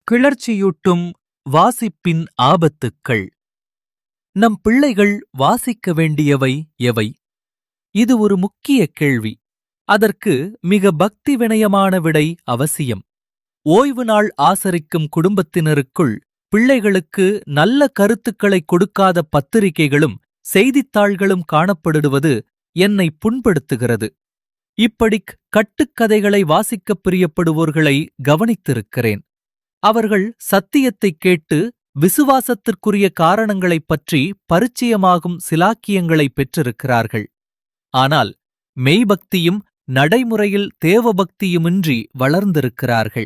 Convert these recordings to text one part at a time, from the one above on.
கிளர்ச்சியூட்டும் வாசிப்பின் ஆபத்துக்கள் நம் பிள்ளைகள் வாசிக்க வேண்டியவை எவை இது ஒரு முக்கிய கேள்வி அதற்கு மிக பக்தி வினயமான விடை அவசியம் ஓய்வு நாள் ஆசரிக்கும் குடும்பத்தினருக்குள் பிள்ளைகளுக்கு நல்ல கருத்துக்களைக் கொடுக்காத பத்திரிகைகளும் செய்தித்தாள்களும் காணப்படுவது என்னை புண்படுத்துகிறது இப்படிக் கட்டுக்கதைகளை வாசிக்கப் பிரியப்படுவோர்களை கவனித்திருக்கிறேன் அவர்கள் சத்தியத்தைக் கேட்டு விசுவாசத்திற்குரிய காரணங்களைப் பற்றி பரிச்சயமாகும் சிலாக்கியங்களை பெற்றிருக்கிறார்கள் ஆனால் மெய்பக்தியும் நடைமுறையில் தேவபக்தியுமின்றி வளர்ந்திருக்கிறார்கள்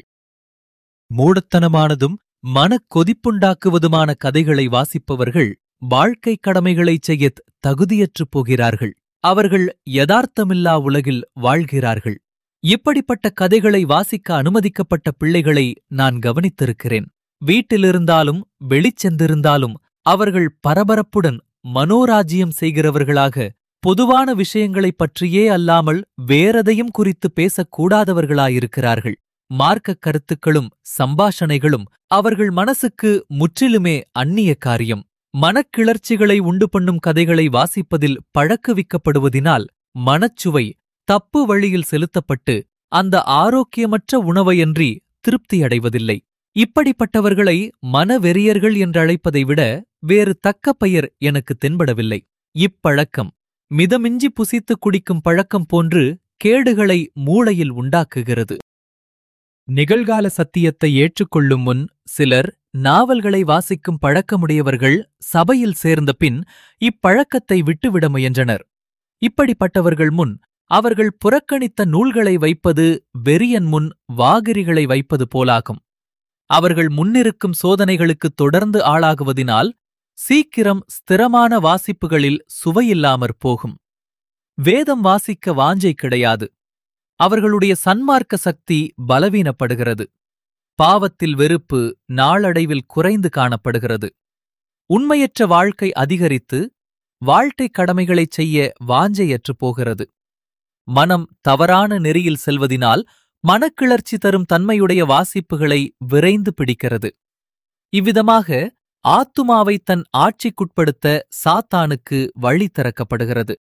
மூடத்தனமானதும் மனக் கொதிப்புண்டாக்குவதுமான கதைகளை வாசிப்பவர்கள் வாழ்க்கைக் கடமைகளைச் செய்யத் தகுதியற்றுப் போகிறார்கள் அவர்கள் யதார்த்தமில்லா உலகில் வாழ்கிறார்கள் இப்படிப்பட்ட கதைகளை வாசிக்க அனுமதிக்கப்பட்ட பிள்ளைகளை நான் கவனித்திருக்கிறேன் வீட்டிலிருந்தாலும் வெளிச்சென்றிருந்தாலும் அவர்கள் பரபரப்புடன் மனோராஜ்யம் செய்கிறவர்களாக பொதுவான விஷயங்களைப் பற்றியே அல்லாமல் வேறெதையும் குறித்து பேசக்கூடாதவர்களாயிருக்கிறார்கள் மார்க்கக் கருத்துக்களும் சம்பாஷணைகளும் அவர்கள் மனசுக்கு முற்றிலுமே அந்நிய காரியம் மனக்கிளர்ச்சிகளை உண்டு பண்ணும் கதைகளை வாசிப்பதில் பழக்குவிக்கப்படுவதினால் மனச்சுவை தப்பு வழியில் செலுத்தப்பட்டு அந்த ஆரோக்கியமற்ற உணவையன்றி திருப்தியடைவதில்லை இப்படிப்பட்டவர்களை மனவெறியர்கள் என்றழைப்பதை விட வேறு தக்க பெயர் எனக்கு தென்படவில்லை இப்பழக்கம் மிதமிஞ்சி புசித்துக் குடிக்கும் பழக்கம் போன்று கேடுகளை மூளையில் உண்டாக்குகிறது நிகழ்கால சத்தியத்தை ஏற்றுக்கொள்ளும் முன் சிலர் நாவல்களை வாசிக்கும் பழக்கமுடையவர்கள் சபையில் சேர்ந்த பின் இப்பழக்கத்தை விட்டுவிட முயன்றனர் இப்படிப்பட்டவர்கள் முன் அவர்கள் புறக்கணித்த நூல்களை வைப்பது வெறியன் முன் வாகிரிகளை வைப்பது போலாகும் அவர்கள் முன்னிருக்கும் சோதனைகளுக்கு தொடர்ந்து ஆளாகுவதினால் சீக்கிரம் ஸ்திரமான வாசிப்புகளில் சுவையில்லாமற் போகும் வேதம் வாசிக்க வாஞ்சை கிடையாது அவர்களுடைய சன்மார்க்க சக்தி பலவீனப்படுகிறது பாவத்தில் வெறுப்பு நாளடைவில் குறைந்து காணப்படுகிறது உண்மையற்ற வாழ்க்கை அதிகரித்து வாழ்க்கைக் கடமைகளைச் செய்ய வாஞ்சையற்றுப் போகிறது மனம் தவறான நெறியில் செல்வதினால் மனக்கிளர்ச்சி தரும் தன்மையுடைய வாசிப்புகளை விரைந்து பிடிக்கிறது இவ்விதமாக ஆத்துமாவை தன் ஆட்சிக்குட்படுத்த சாத்தானுக்கு வழி திறக்கப்படுகிறது